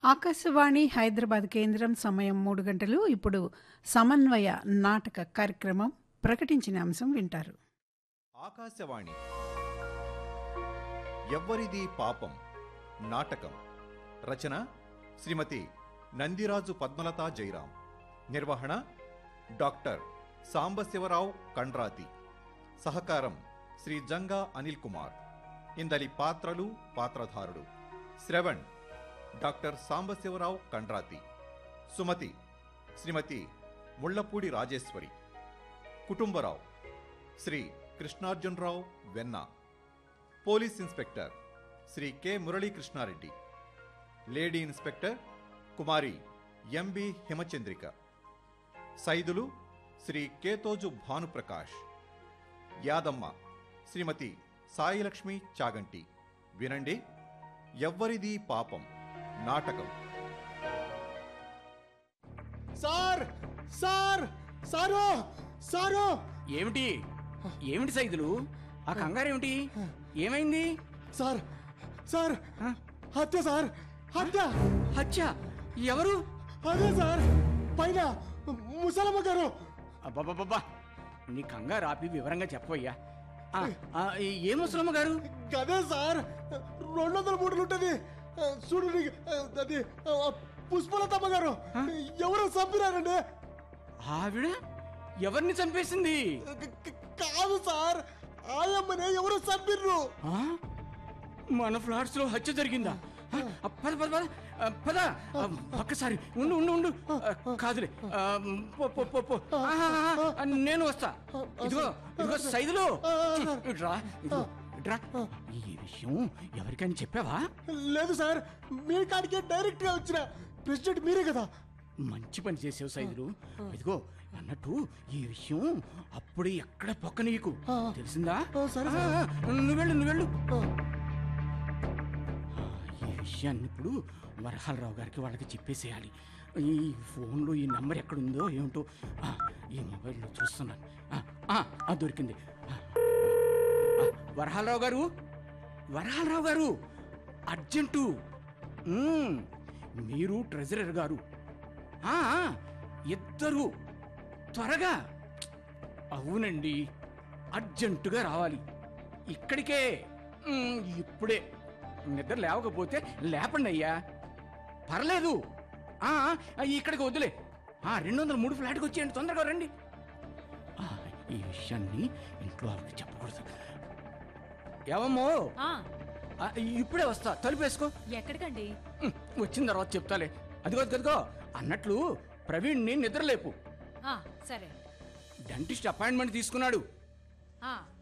ఆకాశవాణి హైదరాబాద్ కేంద్రం సమయం మూడు గంటలు ఇప్పుడు సమన్వయ నాటక కార్యక్రమం ప్రకటించిన అంశం వింటారు ఆకాశవాణి ఎవ్వరిది పాపం నాటకం రచన శ్రీమతి నందిరాజు పద్మలతా జైరాం నిర్వహణ డాక్టర్ సాంబశివరావు కండ్రాతి సహకారం శ్రీ జంగా అనిల్ కుమార్ ఇందలి పాత్రలు పాత్రధారుడు Shravan doctor Sambasiva Rao Kandrathi Sumathi Shrimati Mullapudi Rajeshwari Kutumba Rao Shri Krishnarjuna Rao Venna police inspector Shri K Muralikrishna Reddy lady inspector Kumari M B Himachandrika Saidulu Shri Ketoju Bhanuprakash Yadamma Shrimati Sailakshmi Chaganti వినండి ఎవ్వరిది పాపం నాటకం సార్ సార్ సారు సారు ఏమిటి ఏమిటి సైదులు ఆ కంగారేమిటి ఏమైంది సార్ సార్ ఆ? హత్య సార్ హత్య హత్య ఎవరు అదే సార్ పైన ముసలమ్మ గారు అబ్బబ్బబ్బా నీ కంగారు ఆపి వివరంగా చెప్పవయ్యా ఆ, ఆ, ఏ ముసలమ్మ గారు గదే సార్ రెండు వందల మూటలు ఉంటుంది చూడు నీకు, అది ఆ, పుష్పలతమ్మ గారు ఎవరో చంపినారండి ఆవిడ ఎవరిని చంపేసింది క- క- కాదు సార్ ఆయమ్మనే ఎవరో చంపిర్రు ఆ? మన ఫ్లాట్స్ లో హత్య జరిగిందా ఆ, ఆ, పద పద పద ఆ, పద ఆ, ఒక్కసారి ఉండు ఉండు ఉండు ఆ, కాదులే ఆ, పో, పో, పో, పో. ఆహా, ఆహా, ఆ, నేను వస్తా ఇదిగో ఇదిగో సైదులు ఛీ, ఇట్రా ఇదిగో ఇట్రా ఈ విషయం ఎవరికైనా చెప్పావా లేదు సార్ మీ కాడికే డైరెక్ట్ గా వచ్చిన ప్రెసిడెంట్ మీరే కదా మంచి పని చేసావు సైదులు ఇదిగో అన్నట్టు ఈ విషయం అప్పుడే ఎక్కడ పొక్క నీకు ఆ. తెలిసిందా ఆ, సరే, ఆ, సరే. ఆ, నువ్వు వెళ్ళు నువ్వు వెళ్ళు ఆ, ఆ, ఈ విషయాన్ని ఇప్పుడు వరహాలరావు గారికి వాళ్ళకి చెప్పేసేయాలి ఈ ఫోన్లో ఈ నెంబర్ ఎక్కడుందో ఏమిటో ఆ, ఈ మొబైల్లో చూస్తున్నాను ఆ, ఆ, ఆ, దొరికింది ఆ, ఆ, వరహాలరావు గారు వరహాలరావు గారు అర్జెంటు మ్మ్, మీరు ట్రెజరర్ గారు ఆ, ఆ, ఇద్దరు త్వరగా అవునండి అర్జెంటుగా రావాలి ఇక్కడికే మ్మ్, ఇప్పుడే నిద్ర లేవకపోతే లేపండి అయ్యా పర్లేదు ఆ, ఆ, ఇక్కడికి వద్దులే ఆ, రెండు వందల మూడు ఫ్లాట్కి వచ్చేయండి తొందరగా రండి ఆ, ఈ విషయాన్ని ఇంట్లో వాళ్ళకి చెప్పకూడదు ఏమమ్మో ఆ, ఆ, ఇప్పుడే వస్తా తలుపేసుకో ఎక్కడికండి ఉమ్, వచ్చిన తర్వాత చెప్తాలే అదిగో అదిగో అన్నట్లు ప్రవీణ్ని నిద్రలేపు ఆ, సరే డెంటిస్ట్ అపాయింట్మెంట్ తీసుకున్నాడు ఆ,